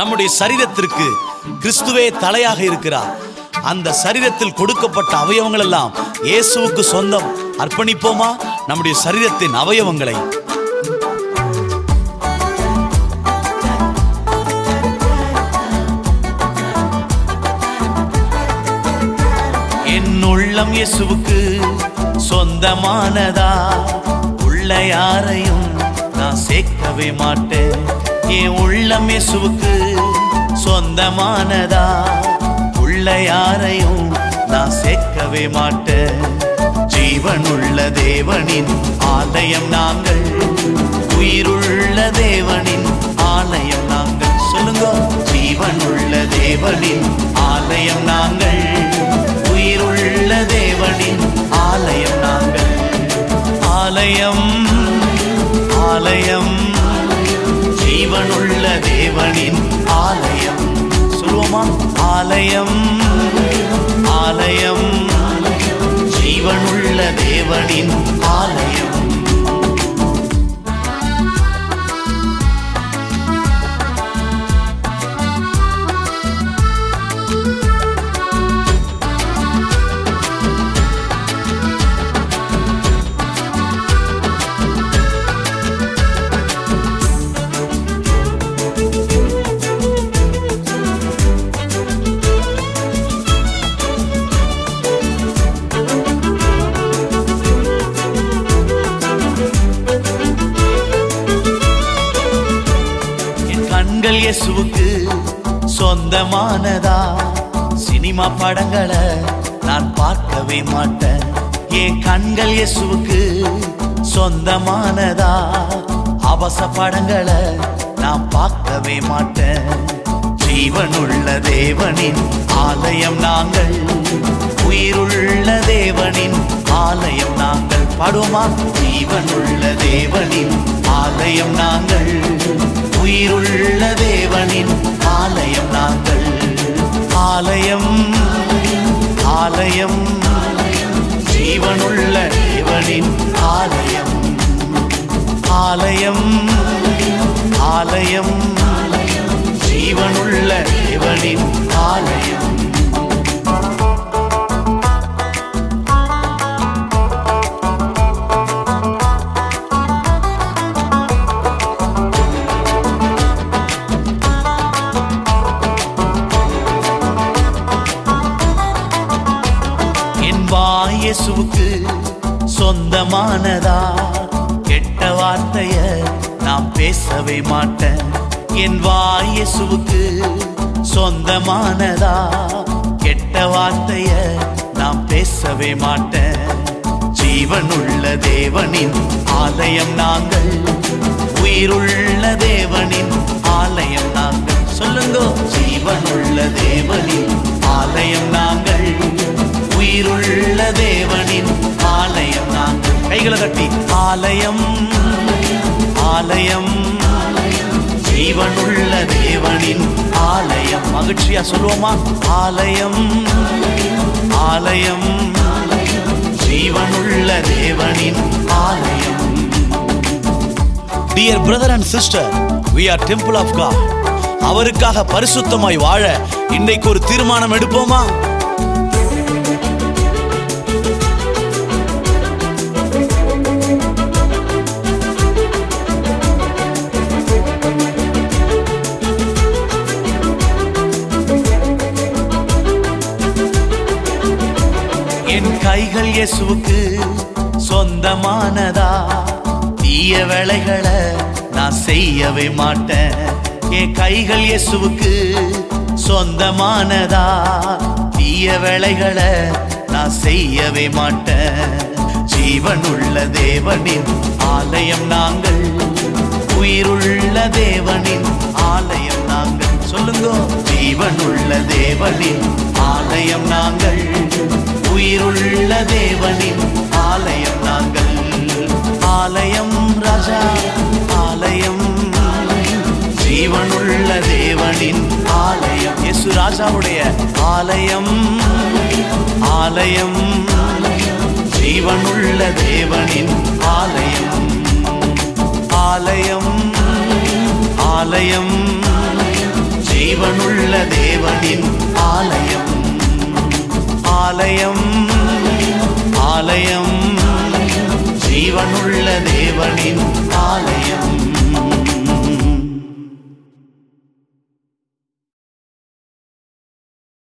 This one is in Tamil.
நம்முடைய சரீரத்திற்கு கிறிஸ்துவே தலையாக இருக்கிறார் அந்த சரீரத்தில் கொடுக்கப்பட்ட அவயவங்கள் எல்லாம் இயேசுவுக்கு சொந்தம் அர்ப்பணிப்போமா நம்முடைய சரீரத்தின் அவயவங்களை என் உள்ளம் இயேசுவுக்கு சொந்தமானதா உள்ள யாரையும் நான் சேர்க்கவே மாட்டேன் என் உள்ளம் இயேசுவுக்கு சொந்தமானதா உள்ள யாரையும் நான் சேர்க்கவே மாட்டேன் ஜீவனுள்ள தேவனின் ஆலயம் நாங்கள் உயிருள்ள தேவனின் ஆலயம் நாங்கள் சொல்லுங்க ஜீவனுள்ள தேவனின் ஆலயம் நாங்கள் உயிருள்ள தேவனின் ஆலயம் நாங்கள் ஆலயம் ஆலயம் ஜீவனுள்ள தேவனின் ஆலயம் சொல்லுவோமா ஆலயம் ஆலயம் ஜீவனுள்ள தேவனின் ஆலயம் என் கண்கள் இயேசுவுக்கு சொந்தமானதா சினிமா படங்களை நான் பார்க்கவே மாட்டேன் என் கண்கள் இயேசுவுக்கு சொந்தமானதா அவச படங்களை நான் பார்க்கவே மாட்டேன் ஜீவனுள்ள தேவனின் ஆலயம் நாங்கள் உயிருள்ள தேவனின் ஆலயம் நாங்கள் பாடுவோமா ஜீவனுள்ள தேவனின் ஆலயம் நாங்கள் உயிருள்ள தேவனின் ஆலயம் நாங்கள் ஆலயம் ஆலயம் ஜீவனுள்ள தேவனின் ஆலயம் ஆலயம் ஆலயம் ஜீவனுள்ள தேவனின் ஆலயம் என் வாய் இயேசுவுக்கு சொந்தமானதா கெட்ட வார்த்தைய நான் பேசவே மாட்டேன் என் வாய் இயேசுவுக்கு சொந்தமானதா கெட்ட வார்த்தைய நான் பேசவே மாட்டேன் ஜீவனுள்ள தேவனின் ஆலயம் நாங்கள் உயிருள்ள தேவனின் ஆலயம் நாங்கள் சொல்லுங்க ஜீவனுள்ள தேவனின் ஆலயம் நாங்கள் உயிருள்ள தேவனின் ஆலயம் நாங்கள் கைகளை கட்டி ஆலயம் ஆலயம் ஜீவனுள்ள தேவனின் ஆலயம் மகிழ்ச்சியா சொல்லுவோமா ஆலயம் ஆலயம் ஜீவனுள்ள தேவனின் ஆலயம் dear brother and sister we are temple of God அவருக்காக பரிசுத்தமாய் வாழ இன்றைக்கு ஒரு தீர்மானம் எடுப்போமா என் கைகள் இயேசுவுக்கு சொந்தமானதா தீய வேலைகளை நான் செய்யவே மாட்டேன் என் கைகள் இயேசுவுக்கு சொந்தமானதா தீய வேலைகளை நான் செய்யவே மாட்டேன் ஜீவனுள்ள தேவனின் ஆலயம் நாங்கள் உயிருள்ள தேவனின் ஆலயம் நாங்கள் சொல்லுங்க ஜீவனுள்ள தேவனின் ஆலயம் நாங்கள் உயிருள்ள தேவனின் ஆலயம் நாங்கள் ஆலயம் ராஜா ஆலயம் ஜீவனுள்ள தேவனின் ஆலயம் இயேசு ராஜாவுடைய ஆலயம் ஆலயம் ஜீவனுள்ள தேவனின் ஆலயம் ஆலயம் ஆலயம் ஆலயம் ஆலயம் ஜீவனுள்ள தேவனின் ஆலயம்